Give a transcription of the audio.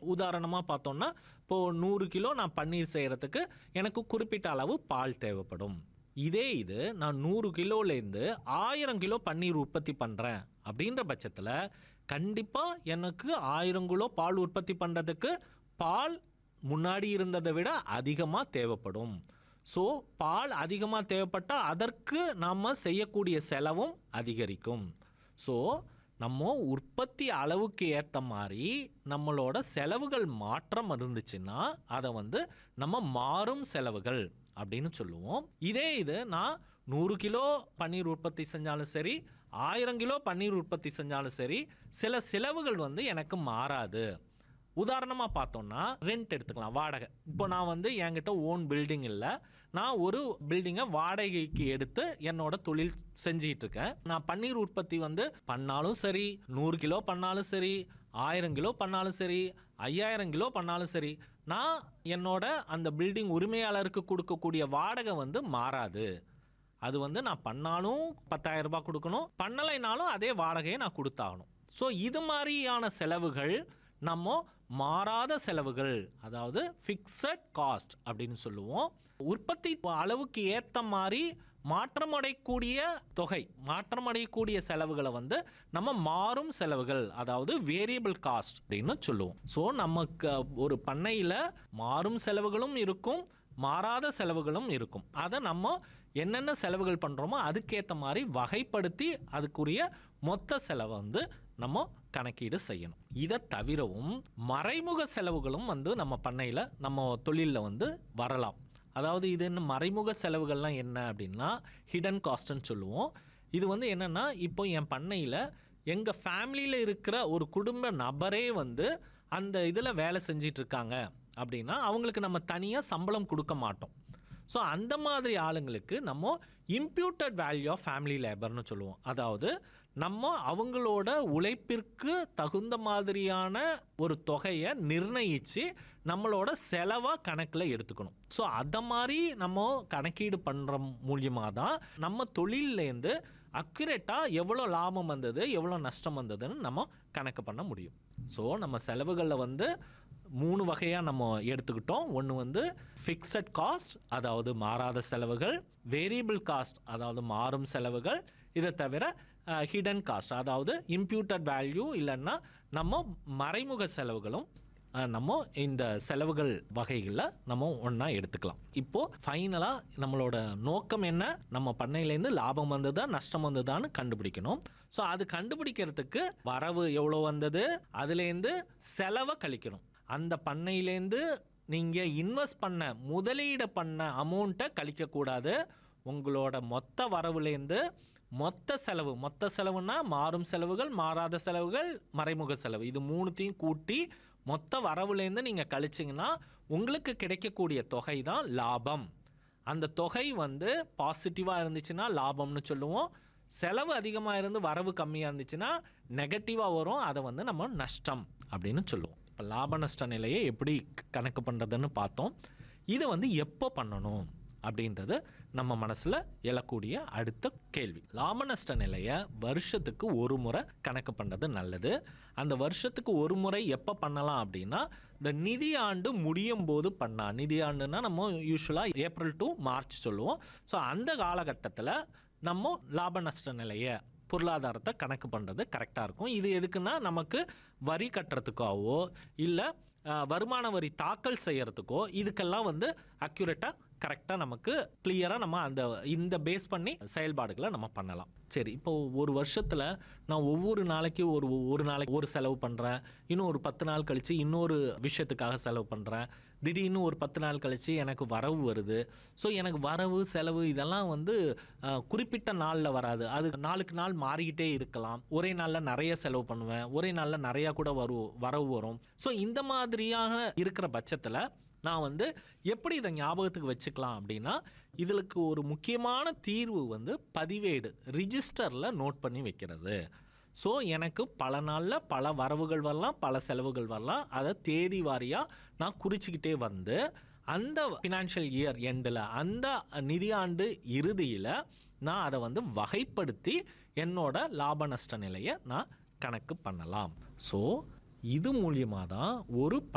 உதாரணமாக பார்த்தோம்னா இப்போது நூறு கிலோ நான் பன்னீர் செய்கிறதுக்கு எனக்கு குறிப்பிட்ட அளவு பால் தேவைப்படும் இதே இது நான் நூறு கிலோலேருந்து ஆயிரம் கிலோ பன்னீர் உற்பத்தி பண்ணுறேன் அப்படின்ற பட்சத்தில் கண்டிப்பாக எனக்கு ஆயிரம் கிலோ பால் உற்பத்தி பண்ணுறதுக்கு பால் முன்னாடி இருந்ததை விட அதிகமாக தேவைப்படும் ஸோ பால் அதிகமாக தேவைப்பட்டால் அதற்கு நாம் செய்யக்கூடிய செலவும் அதிகரிக்கும் ஸோ நம்ம உற்பத்தி அளவுக்கு ஏற்ற மாதிரி நம்மளோட செலவுகள் மாற்றம் இருந்துச்சுன்னா அதை வந்து நம்ம மாறும் செலவுகள் அப்படின்னு சொல்லுவோம் இதே இது நான் நூறு கிலோ பன்னீர் உற்பத்தி செஞ்சாலும் சரி ஆயிரம் கிலோ பன்னீர் உற்பத்தி செஞ்சாலும் சரி சில செலவுகள் வந்து எனக்கு மாறாது உதாரணமாக பார்த்தோம்னா ரெண்ட் எடுத்துக்கலாம் வாடகை இப்போ நான் வந்து என்கிட்ட ஓன் பில்டிங் இல்லை நான் ஒரு பில்டிங்கை வாடகைக்கு எடுத்து என்னோட தொழில் செஞ்சிட்டு இருக்கேன் நான் பன்னீர் உற்பத்தி வந்து பண்ணாலும் சரி நூறு கிலோ பண்ணாலும் சரி ஆயிரம் கிலோ பண்ணாலும் சரி ஐயாயிரம் கிலோ பண்ணாலும் சரி நான் என்னோட அந்த பில்டிங் உரிமையாளருக்கு கொடுக்கக்கூடிய வாடகை வந்து மாறாது அது வந்து நான் பண்ணாலும் பத்தாயிரம் ரூபாய் கொடுக்கணும் பண்ணலைனாலும் அதே வாடகையை நான் கொடுத்தாகணும் ஸோ இது மாதிரியான செலவுகள் நம்ம மாறாத செலவுகள் அதாவது ஃபிக்ஸட் காஸ்ட் அப்படின்னு சொல்லுவோம் உற்பத்தி அளவுக்கு ஏற்ற மாதிரி மாற்றமடையக்கூடிய தொகை மாற்றமடையக்கூடிய செலவுகளை வந்து நம்ம மாறும் செலவுகள் அதாவது வேரியபிள் காஸ்ட் அப்படின்னு சொல்லுவோம் ஸோ நமக்கு ஒரு பண்ணையில் மாறும் செலவுகளும் இருக்கும் மாறாத செலவுகளும் இருக்கும் அதை நம்ம என்னென்ன செலவுகள் பண்ணுறோமோ அதுக்கேற்ற மாதிரி வகைப்படுத்தி அதுக்குரிய மொத்த செலவை வந்து நம்ம கணக்கீடு செய்யணும் இதை தவிரவும் மறைமுக செலவுகளும் வந்து நம்ம பண்ணையில் நம்ம தொழிலில் வந்து வரலாம் அதாவது இது என்ன மறைமுக செலவுகள்லாம் என்ன அப்படின்னா ஹிடன் காஸ்ட்னு சொல்லுவோம் இது வந்து என்னென்னா இப்போ என் பண்ணையில் எங்கள் ஃபேமிலியில் இருக்கிற ஒரு குடும்ப நபரே வந்து அந்த இதில் வேலை செஞ்சிட்டு இருக்காங்க அப்படின்னா அவங்களுக்கு நம்ம தனியாக சம்பளம் கொடுக்க மாட்டோம் ஸோ அந்த மாதிரி ஆளுங்களுக்கு நம்ம இம்ப்யூட்டட் வேல்யூ ஆஃப் ஃபேமிலி லேபர்னு சொல்லுவோம் அதாவது நம்ம அவங்களோட உழைப்பிற்கு தகுந்த மாதிரியான ஒரு தொகையை நிர்ணயித்து நம்மளோட செலவாக கணக்கில் எடுத்துக்கணும் ஸோ அதை மாதிரி நம்ம கணக்கீடு பண்ணுற மூலியமாக தான் நம்ம தொழிலேருந்து அக்யூரேட்டாக எவ்வளோ லாபம் வந்தது எவ்வளோ நஷ்டம் வந்ததுன்னு நம்ம கணக்கு பண்ண முடியும் ஸோ நம்ம செலவுகளில் வந்து மூணு வகையாக நம்ம எடுத்துக்கிட்டோம் ஒன்று வந்து ஃபிக்ஸட் காஸ்ட் அதாவது மாறாத செலவுகள் வேரியபிள் காஸ்ட் அதாவது மாறும் செலவுகள் இதை தவிர ஹிடன் காஸ்ட் அதாவது இம்ப்யூட்டட் வேல்யூ இல்லைன்னா நம்ம மறைமுக செலவுகளும் அஹ், நம்ம இந்த செலவுகள் வகைகளில் நம்ம ஒன்றா எடுத்துக்கலாம் இப்போது ஃபைனலாக நம்மளோட நோக்கம் என்ன நம்ம பண்ணையிலேருந்து லாபம் வந்ததா நஷ்டம் வந்ததான்னு கண்டுபிடிக்கணும் ஸோ அது கண்டுபிடிக்கிறதுக்கு வரவு எவ்வளோ வந்தது அதுலேருந்து செலவை கழிக்கணும் அந்த பண்ணையிலேருந்து நீங்கள் இன்வெஸ்ட் பண்ண முதலீடு பண்ண அமௌண்ட்டை கழிக்கக்கூடாது உங்களோட மொத்த வரவுலேருந்து மொத்த செலவு மொத்த செலவுனா மாறும் செலவுகள் மாறாத செலவுகள் மறைமுக செலவு இது மூணுத்தையும் கூட்டி மொத்த வரவுலேருந்து நீங்கள் கழிச்சிங்கன்னா உங்களுக்கு கிடைக்கக்கூடிய தொகை தான் லாபம் அந்த தொகை வந்து பாசிட்டிவாக இருந்துச்சுன்னா லாபம்னு சொல்லுவோம் செலவு அதிகமாக இருந்து வரவு கம்மியாக இருந்துச்சுன்னா நெகட்டிவாக வரும் அதை வந்து நம்ம நஷ்டம் அப்படின்னு சொல்லுவோம் இப்போ லாப நஷ்ட நிலையை எப்படி கணக்கு பண்ணுறதுன்னு பார்த்தோம் இதை வந்து எப்போ பண்ணணும் அப்படின்றது நம்ம மனசில் எழக்கூடிய அடுத்த கேள்வி லாப நஷ்ட நிலையை வருஷத்துக்கு ஒரு முறை கணக்கு பண்ணுறது நல்லது அந்த வருஷத்துக்கு ஒரு முறை எப்போ பண்ணலாம் அப்படின்னா இந்த நிதி ஆண்டு முடியும் போது பண்ணலாம் நிதி ஆண்டுனா நம்ம யூஸ்வலாக ஏப்ரல் டு மார்ச் சொல்லுவோம் ஸோ அந்த காலகட்டத்தில் நம்ம லாப நஷ்ட நிலையை பொருளாதாரத்தை கணக்கு பண்ணுறது கரெக்டாக இருக்கும் இது எதுக்குன்னா நமக்கு வரி கட்டுறதுக்காகவோ இல்லை வருமான வரி தாக்கல் செய்யறதுக்கோ இதுக்கெல்லாம் வந்து அக்யூரேட்டாக கரெக்டாக நமக்கு கிளியராக நம்ம அந்த இந்த பேஸ் பண்ணி செயல்பாடுகளை நம்ம பண்ணலாம் சரி இப்போ ஒரு வருஷத்தில் நான் ஒவ்வொரு நாளைக்கு ஒரு ஒரு நாளைக்கு ஒரு செலவு பண்ணுறேன் இன்னும் ஒரு பத்து நாள் கழித்து இன்னொரு விஷயத்துக்காக செலவு பண்ணுறேன் திடீர்னு ஒரு பத்து நாள் கழித்து எனக்கு வரவு வருது ஸோ எனக்கு வரவு செலவு இதெல்லாம் வந்து அஹ், குறிப்பிட்ட நாளில் வராது அது நாளுக்கு நாள் மாறிக்கிட்டே இருக்கலாம் ஒரே நாளில் நிறைய செலவு பண்ணுவேன் ஒரே நாளில் நிறையா கூட வரு வரவு வரும் ஸோ இந்த மாதிரியாக இருக்கிற பட்சத்தில் நான் வந்து எப்படி இதை ஞாபகத்துக்கு வச்சுக்கலாம் அப்படின்னா இதுக்கு ஒரு முக்கியமான தீர்வு வந்து பதிவேடு ரிஜிஸ்டரில் நோட் பண்ணி வைக்கிறது ஸோ எனக்கு பல நாளில் பல வரவுகள் வரலாம் பல செலவுகள் வரலாம் அதை தேதி வாரியாக நான் குறிச்சிக்கிட்டே வந்து அந்த ஃபினான்ஷியல் இயர் எண்டில் அந்த நிதியாண்டு இறுதியில் நான் அதை வந்து வகைப்படுத்தி என்னோட லாப நஷ்ட நிலையை நான் கணக்கு பண்ணலாம் ஸோ இது மூலியமாக தான் ஒரு